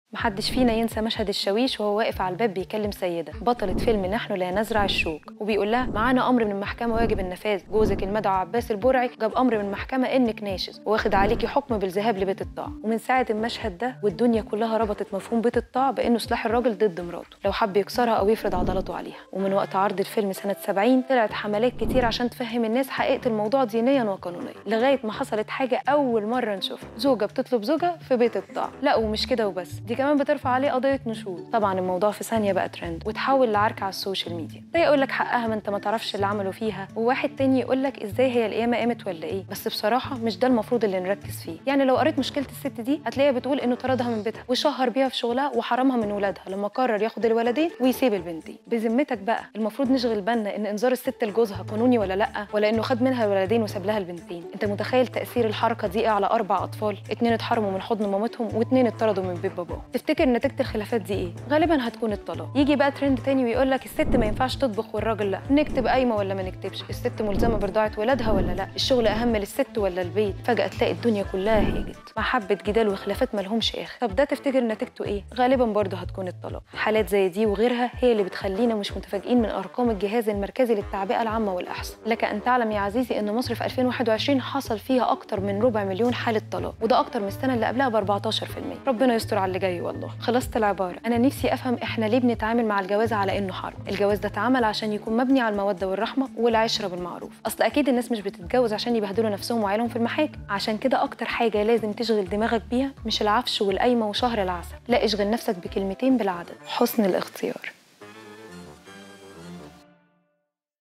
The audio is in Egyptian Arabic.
محدش فينا ينسى مشهد الشاويش وهو واقف على الباب بيكلم سيدة بطلة فيلم نحن لا نزرع الشوك وبيقول لها معانا أمر من المحكمة واجب النفاذ جوزك المدعو عباس البرعي جاب أمر من المحكمة إنك ناشز واخد عليكي حكم بالذهاب لبيت الطاعة ومن ساعة المشهد ده والدنيا كلها ربطت مفهوم بيت الطاعة بإنه سلاح الراجل ضد مراته لو حب يكسرها أو يفرض عضلاته عليها ومن وقت عرض الفيلم سنة 70 طلعت حملات كتير عشان تفهم الناس حقيقة الموضوع دينيا وقانونيا لغاية ما حصلت حاجة أول مرة نشوفها زوجة بتطلب زوجها في بيت الطاعة لا ومش كده وبس دي كمان بترفع عليه قضيه نشوز طبعا الموضوع في ثانيه بقى ترند وتحول لعركه على السوشيال ميديا ده يقول لك حقها ما انت ما تعرفش اللي عملوا فيها وواحد تاني يقول لك ازاي هي القيامه قامت ولا ايه بس بصراحه مش ده المفروض اللي نركز فيه يعني لو قريت مشكله الست دي هتلاقيها بتقول انه طردها من بيتها وشهر بيها في شغلها وحرمها من ولادها لما قرر ياخد الولدين ويسيب البنتين بذمتك بقى المفروض نشغل بالنا ان انذار الست لجوزها قانوني ولا لا ولا انه خد منها الولدين وساب لها البنتين انت متخيل تاثير الحركه دي على اربع اطفال اتنين اتحرموا من حضن مامتهم واتنين اتطردوا من بيت باباهم تفتكر نتيجه الخلافات دي ايه غالبا هتكون الطلاق يجي بقى ترند تاني ويقول لك الست ما ينفعش تطبخ والراجل لا نكتب قايمه ولا ما نكتبش الست ملزمه برضاعه ولادها ولا لا الشغل اهم للست ولا البيت فجاه تلاقي الدنيا كلها هيجت مع حبه جدال وخلافات ملهمش اخر طب ده تفتكر نتيجته ايه غالبا برضه هتكون الطلاق حالات زي دي وغيرها هي اللي بتخلينا مش متفاجئين من ارقام الجهاز المركزي للتعبئه العامه والاحصاء لك ان تعلم يا عزيزي ان مصر في 2021 حصل فيها اكتر من ربع مليون حاله طلاق وده اكتر من السنه اللي قبلها ب 14% ربنا يستر على اللي جاي والله خلصت العباره انا نفسي افهم احنا ليه بنتعامل مع الجواز على انه حرب الجواز ده اتعمل عشان يكون مبني على الموده والرحمه والعشره بالمعروف اصل اكيد الناس مش بتتجوز عشان يبهدلوا نفسهم وعيالهم في المحاكم عشان كده اكتر حاجه لازم تشغل دماغك بيها مش العفش والقايمه وشهر العسل لا اشغل نفسك بكلمتين بالعدد حسن الاختيار